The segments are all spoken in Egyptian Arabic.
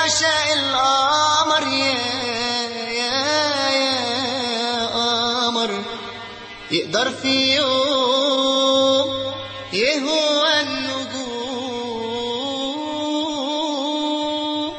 يعشق القمر يا يا يا قمر يقدر في يوم يهوى النجوم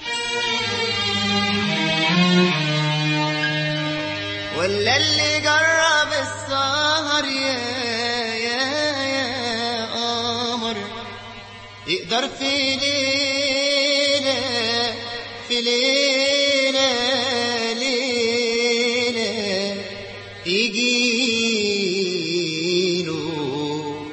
ولا اللي جرب السهر يا يا يا قمر يقدر في ليلة في ليلة ليلة يجيله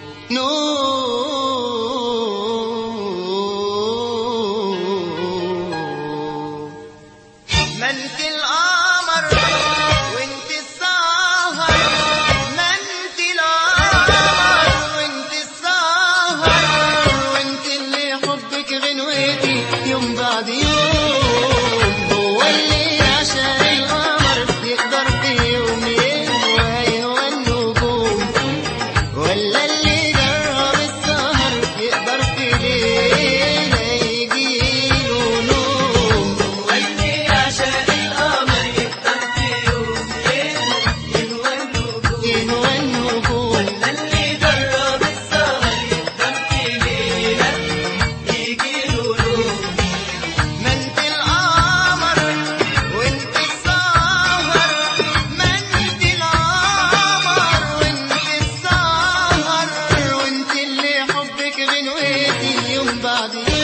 نور ما انت القمر وانت السهر ما انت القمر وانت السهر وانت اللي حبك غنوتي يوم بعد يوم هو اللي عشان القمر يقدر في يوم يهوى يهوى النجوم ولا اللي جرب السهر يقدر في ليلة يجيله نوم واللي عشان القمر يقدر في يوم يهوى النجوم يهوى النجوم اللي جرب السهر يقدر في ليلة يجيله نوم ما انت القمر وانت السهر ما انت القمر وانت السهر وانت اللي حبك غنوتي يوم بعد يوم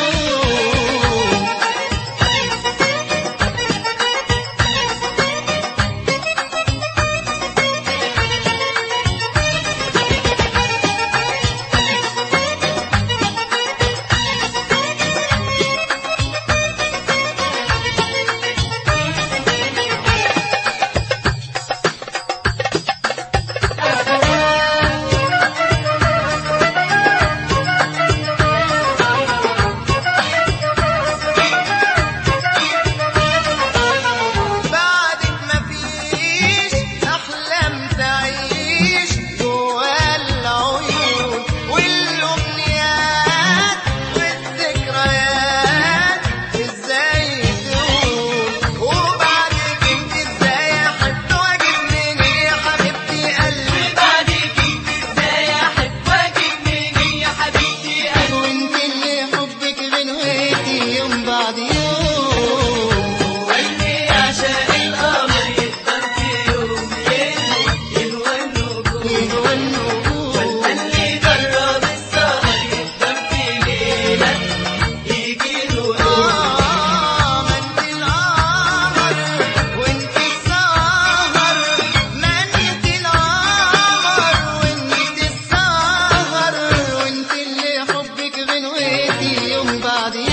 بعدك مفيش أحلام تعيش جوا العيون والأمنيات والذكريات إزاي تقول وبعدك انت إزاي أحب وأجيب منين يا حبيبتي قلبي بعدك انت ازاي احب واجيب منين يا حبيبتي قلبي وانت اللي حبك غنوتي يوم بعد يوم واللي عشان القمر يقدر في يوم يهوى النجوم يهوى النجوم اللي جرب السهر يقدر في ليلة يجيله نوم آه ما انت القمر وانت السهر ما انت القمر وانت السهر وانت اللي حبك غنوتي يوم بعد يوم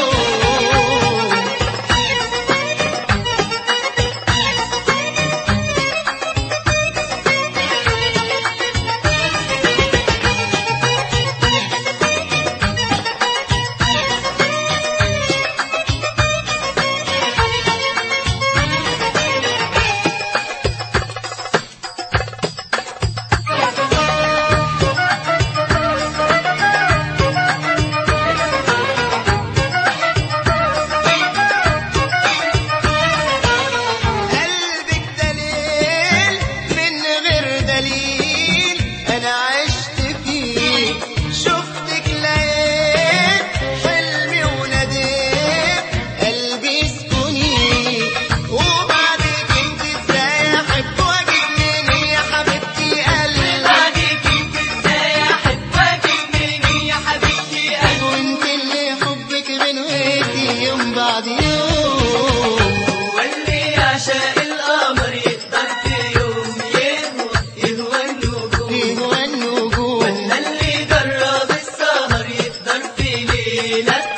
قلبك دليل من غير دليل انا عشت فيه شفتك لقيت حلمي وناديت قلبي سكوني وبعدك انت ازاي احب واجيب منين يا حبيبتي قلبي بعدك انت ازاي احب واجيب منين يا حبيبتي قلبي وانت اللي حبك غنوتي يوم بعد يوم واللي عشاق القمر يقدر في يوم يهوى يهوى النجوم يهوى النجوم اللي جرب السهر يقدر في ليلة